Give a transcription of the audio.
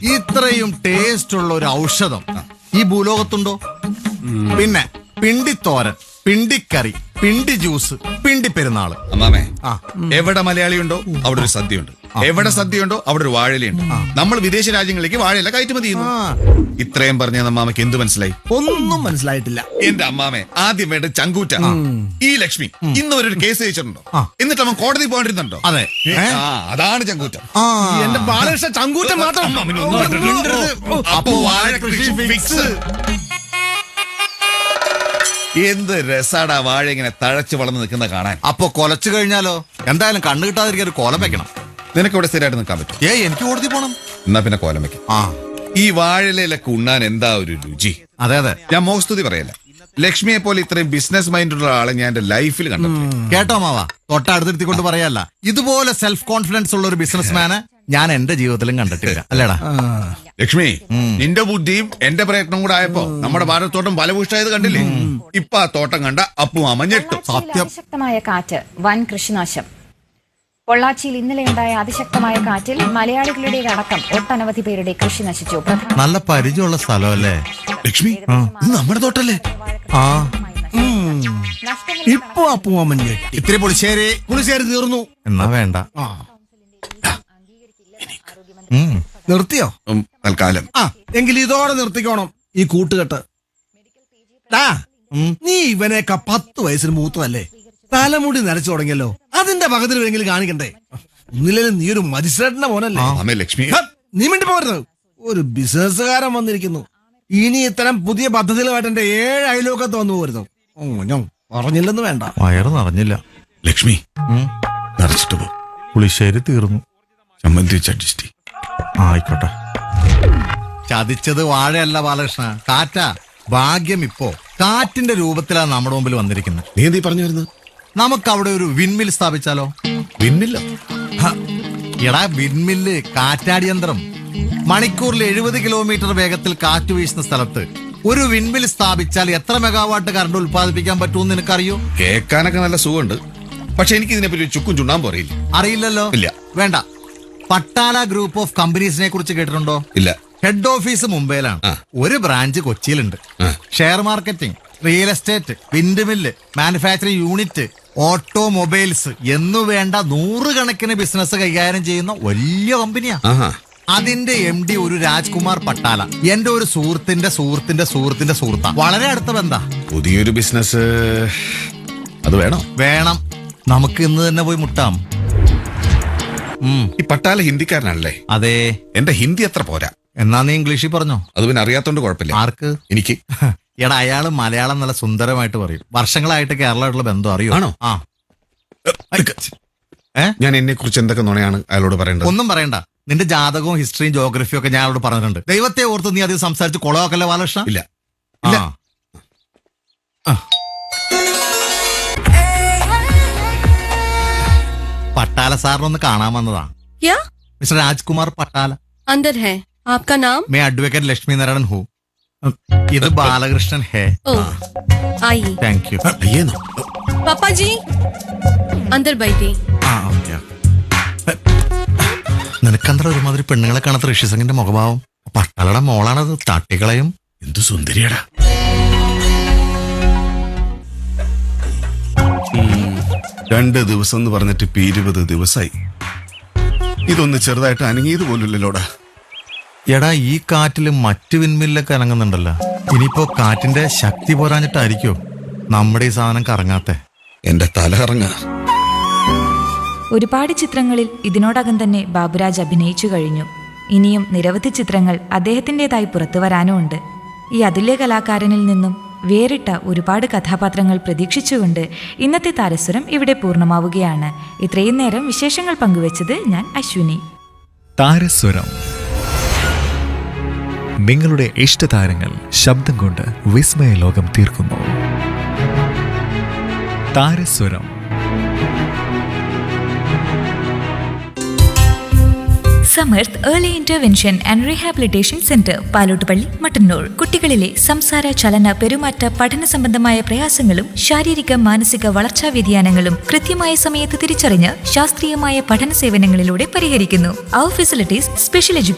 ഇത്രയും ടേസ്റ്റ് ഉള്ള ഒരു ഔഷധം ഈ ഭൂലോകത്തുണ്ടോ പിന്നെ പിണ്ടിത്തോരൻ പിണ്ടിക്കറി പിണ്ടി ജ്യൂസ് പിണ്ടി പെരുന്നാള് അമ്മാമേ ആ. എവിടെ മലയാളിയുണ്ടോ അവിടെ ഒരു സദ്യയുണ്ട് എവിടെ സദ്യയുണ്ടോ അവിടെ ഒരു വാഴയിലുണ്ട് നമ്മൾ വിദേശ രാജ്യങ്ങളിലേക്ക് വാഴയില കയറ്റുമതി ചെയ്യുന്നു ആ. ഇത്രയും പറഞ്ഞ അമ്മാമയ്ക്ക് എന്ത് മനസ്സിലായി ഒന്നും മനസ്സിലായിട്ടില്ല എന്റെ അമ്മാമെ ആദ്യം വേണ്ട ചങ്കൂറ്റ ഈ ലക്ഷ്മി ഇന്ന് ഒരു കേസ് ജയിച്ചിട്ടുണ്ടോ ആ. എന്നിട്ട് അവൻ കോടതി പോകേണ്ടിരുന്നുണ്ടോ അതെ ഏ? ആ അതാണ് ചങ്കൂറ്റ ആ എന്റെ ബാലകൃഷ്ണ ചങ്കൂറ്റം മാത്രം അമ്മാമന് ഒന്നും മിണ്ടരുത്. അപ്പൊ വാഴ കൃഷി ഫിക്സ് എന്ത് രസാടാ വാഴ ഇങ്ങനെ തഴച്ചു വളർന്ന് നിൽക്കുന്ന കാണാൻ അപ്പൊ കൊലച്ചു കഴിഞ്ഞാലോ എന്തായാലും കണ്ണു കിട്ടാതിരിക്കാൻ ഒരു കോലം വെക്കണം നിനക്ക് ഇവിടെ സ്ഥിരമായിട്ട് നിൽക്കാൻ പറ്റും ഏ എനിക്ക് കോടതി പോണം എന്നാ പിന്നെ കോലം വെക്കും ആ ഈ വാഴയിലൊക്കെ ഉണ്ണാൻ എന്താ ഒരു രുചി അതെ അതെ ഞാൻ മോസ്തുതി പറയല്ല ലക്ഷ്മിയെ പോലെ ഇത്രയും ബിസിനസ് മൈൻഡുള്ള ആളെ ഞാൻ എന്റെ ലൈഫിൽ കണ്ടിട്ടില്ല കേട്ടോ മാവാ തൊട്ടടുത്തിരുത്തിക്കൊണ്ട് പറയല്ല ഇതുപോലെ സെൽഫ് കോൺഫിഡൻസ് ഉള്ള ഒരു ബിസിനസ്മാനെ ഞാൻ എന്റെ ജീവിതത്തിലും കണ്ടിട്ടില്ല അല്ലേടാ ലക്ഷ്മി നിന്റെ ബുദ്ധിയും എന്റെ പ്രയത്നവും കൂടെ ആയപ്പോ നമ്മുടെ ഭാരതത്തോട്ടം ഫലഭൂഷ്ടായത് കണ്ടില്ലേ ഇപ്പൊ ആ തോട്ടം കണ്ട അപ്പു അമ്മ ഞെട്ടും സത്യം. അതിശക്തമായ കാറ്റ് വൻ കൃഷിനാശം പൊള്ളാച്ചിയിൽ ഇന്നലെയുണ്ടായ അതിശക്തമായ കാറ്റിൽ മലയാളികളുടേതടക്കം ഒട്ടനവധി പേരുടെ കൃഷി നശിച്ചു പ്രധാന നല്ല പരിചയമുള്ള സ്ഥലമല്ലേ ലക്ഷ്മി ഇത് നമ്മുടെ തോട്ടല്ലേ ആ നഷ്ടങ്ങൾ ഇപ്പൊ അപ്പുമാമൻ ഞെട്ടി ഇത്തിരി പുളിശ്ശേരി പുളിശ്ശേരി തീർന്നു എന്നാ വേണ്ട ആ ഉം. നിർത്തിയോ ഉം, തൽക്കാലം ആ എങ്കിൽ ഇതോടെ നിർത്തിക്കോണം ഈ കൂട്ടുകെട്ട് ഡാ, നീ ഇവനേക്ക പത്ത് വയസ്സിന് മൂത്തതല്ലേ തലമുടി നരച്ചു തുടങ്ങിയല്ലോ അതിന്റെ പകത്തിലെങ്കിലും കാണിക്കണ്ടേ ഒന്നില്ലേലും നീ ഒരു മജിസ്ട്രേറ്റിന്റെ മോനല്ലേ അമ്മേ ലക്ഷ്മി ഹ, നീ മിണ്ടി പോരുത് ഒരു ബിസിനസ്സുകാരൻ വന്നിരിക്കുന്നു ഇനി ഇത്തരം പുതിയ പദ്ധതികളുമായിട്ട് എന്റെ ഏഴ് അയലോക്കത്ത് വന്നു പോരുന്നു ഓ, ഞാൻ പറഞ്ഞില്ലെന്ന് വേണ്ട വയറ് നിറഞ്ഞില്ല ലക്ഷ്മി ഉം. നിറച്ചിട്ട് പോ പുളിശ്ശേരി തീർന്നു ചമ്മന്തി വെച്ച് അഡ്ജസ്റ്റ് ചെയ്യ്. ആയിക്കോട്ടെ ചതിച്ചത് വാഴയല്ല ബാലകൃഷ്ണ കാറ്റാ ഭാഗ്യം ഇപ്പോ കാറ്റിന്റെ രൂപത്തിലാണ് നമ്മുടെ മുമ്പിൽ വന്നിരിക്കുന്നത് നീ എന്തീ പറഞ്ഞു വരുന്നത് നമുക്ക് അവിടെ ഒരു വിൻമിൽ സ്ഥാപിച്ചാലോ പിന്നില്ല ഹ, എടാ വിൻമില്ല് കാറ്റാടി യന്ത്രം മണിക്കൂറിൽ എഴുപത് കിലോമീറ്റർ വേഗത്തിൽ കാറ്റ് വീശുന്ന സ്ഥലത്ത് ഒരു വിൻമിൽ സ്ഥാപിച്ചാൽ എത്ര മെഗാവാട്ട് കറണ്ട് ഉത്പാദിപ്പിക്കാൻ പറ്റുമെന്ന് നിനക്കറിയോ കേൾക്കാനൊക്കെ നല്ല സുഖമുണ്ട് പക്ഷെ എനിക്ക് ഇതിനെപ്പറ്റി ഒരു ചുക്കും ചുണ്ണാൻ പറയില്ല അറിയില്ലല്ലോ ഇല്ല. വേണ്ട പട്ടാല ഗ്രൂപ്പ് ഓഫ് കമ്പനീസിനെ കുറിച്ച് കേട്ടിട്ടുണ്ടോ ഇല്ല ഹെഡ് ഓഫീസ് മുംബൈയിലാണ് ആ. ഒരു ബ്രാഞ്ച് കൊച്ചിയിലുണ്ട് ആ. Share marketing real estate windmill manufacturing unit automobiles എന്നു വേണ്ട നൂറുകണക്കിന് ബിസിനസ് കൈകാര്യം ചെയ്യുന്ന വലിയ കമ്പനിയാ ആഹാ അതിന്റെ എം ഡി ഒരു രാജ്കുമാർ പട്ടാല എന്റെ ഒരു സുഹൃത്തിന്റെ സുഹൃത്തിന്റെ സുഹൃത്തിന്റെ സുഹൃത്താ വളരെ അടുത്ത ബന്ധാ പുതിയൊരു ബിസിനസ് അത് വേണോ വേണം നമുക്ക് ഇന്ന് തന്നെ പോയി മുട്ടാം ഉം, ഈ പട്ടാല ഹിന്ദിക്കാരനാണല്ലേ അതെ എന്റെ ഹിന്ദി അത്ര പോരാ എന്നാ നീ ഇംഗ്ലീഷിൽ പറഞ്ഞോ അത് പിന്നെ അറിയാത്തോണ്ട് കുഴപ്പമില്ല ആർക്ക് എനിക്ക് എടാ അയാള് മലയാളം നല്ല സുന്ദരമായിട്ട് പറയും വർഷങ്ങളായിട്ട് കേരളമായിട്ടുള്ള ബന്ധം അറിയോ ആണോ? ആ ഏ ഞാൻ എന്നെ കുറിച്ച് എന്തൊക്കെ നുണയാണ് അയാളോട് പറയേണ്ടത് ഒന്നും പറയണ്ട നിന്റെ ജാതകവും ഹിസ്റ്ററിയും ജോഗ്രഫിയും ഒക്കെ ഞാൻ അവളോട് പറഞ്ഞിട്ടുണ്ട് ദൈവത്തെ ഓർത്ത് നീ അധികം സംസാരിച്ച് കുളവാക്കല്ലേ ബാലകൃഷ്ണ ഇല്ല ഇല്ല പട്ടാല സാറിനൊന്ന് കാണാൻ വന്നതാ क्या മിസ്റ്റർ രാജ്കുമാർ പട്ടാല अंदर है आपका नाम മേ അഡ്വക്കേറ്റ് ലക്ഷ്മി നാരായണൻ ഹൂ ഇത് ബാലകൃഷ്ണൻ ഹേ ओ आइए താങ്ക് യു അയ്യേന്നോ पापा जी अंदर बैठिए ആ ഓക്കെ നിനക്കെന്താ ഒരുമാതിരി പെണ്ണുങ്ങളെ കാണാത്ത ഋഷിസംഗിന്റെ മുഖഭാവം പട്ടാളയുടെ മോളാണത് തട്ടികളയും എന്തു സുന്ദരിയടാ രണ്ട് ദിവസം എന്ന് പറഞ്ഞിട്ട് ഇപ്പൊ ഇരുപത് ദിവസമായി ഇതൊന്ന് ചെറുതായിട്ട് അനങ്ങിയത് പോലുമില്ലല്ലോടാ എടാ ഈ കാറ്റില് മറ്റു വിൻമില്ലൊക്കെ അനങ്ങുന്നുണ്ടല്ലോ ഇനിയിപ്പോ കാറ്റിന്റെ ശക്തി പോരാഞ്ഞിട്ടായിരിക്കോ നമ്മുടെ ഈ സാധനം കറങ്ങാത്തെ എന്റെ തല കറങ്ങ ഒരുപാട് ചിത്രങ്ങളിൽ ഇതിനോടകം തന്നെ ബാബുരാജ് അഭിനയിച്ചു കഴിഞ്ഞു ഇനിയും നിരവധി ചിത്രങ്ങൾ അദ്ദേഹത്തിൻ്റെതായി പുറത്തു വരാനുമുണ്ട് ഈ അതുല്യ കലാകാരനിൽ നിന്നും വേറിട്ട ഒരുപാട് കഥാപാത്രങ്ങൾ പ്രതീക്ഷിച്ചുകൊണ്ട് ഇന്നത്തെ താരസ്വരം ഇവിടെ പൂർണ്ണമാവുകയാണ് ഇത്രയും നേരം വിശേഷങ്ങൾ പങ്കുവച്ചത് ഞാൻ അശ്വിനി താരസ്വരം നിങ്ങളുടെ ഇഷ്ടതാരങ്ങൾ ശബ്ദം കൊണ്ട് വിസ്മയ ലോകം തീർക്കുന്നു താരസ്വരം Samarth early intervention and rehabilitation centre Palottupalli Mattannur കുട്ടികളിലെ സംസാര ചലന പെരുമാറ്റ പഠന സംബന്ധമായ പ്രയാസങ്ങളും ശാരീരിക മാനസിക വളർച്ചാ വ്യതിയാനങ്ങളും കൃത്യമായ സമയത്ത് തിരിച്ചറിഞ്ഞ് ശാസ്ത്രീയമായ പഠന സേവനങ്ങളിലൂടെ പരിഹരിക്കുന്നു അവർ ഫെസിലിറ്റീസ് സ്പെഷ്യൽ എഡ്യൂക്കേഷൻ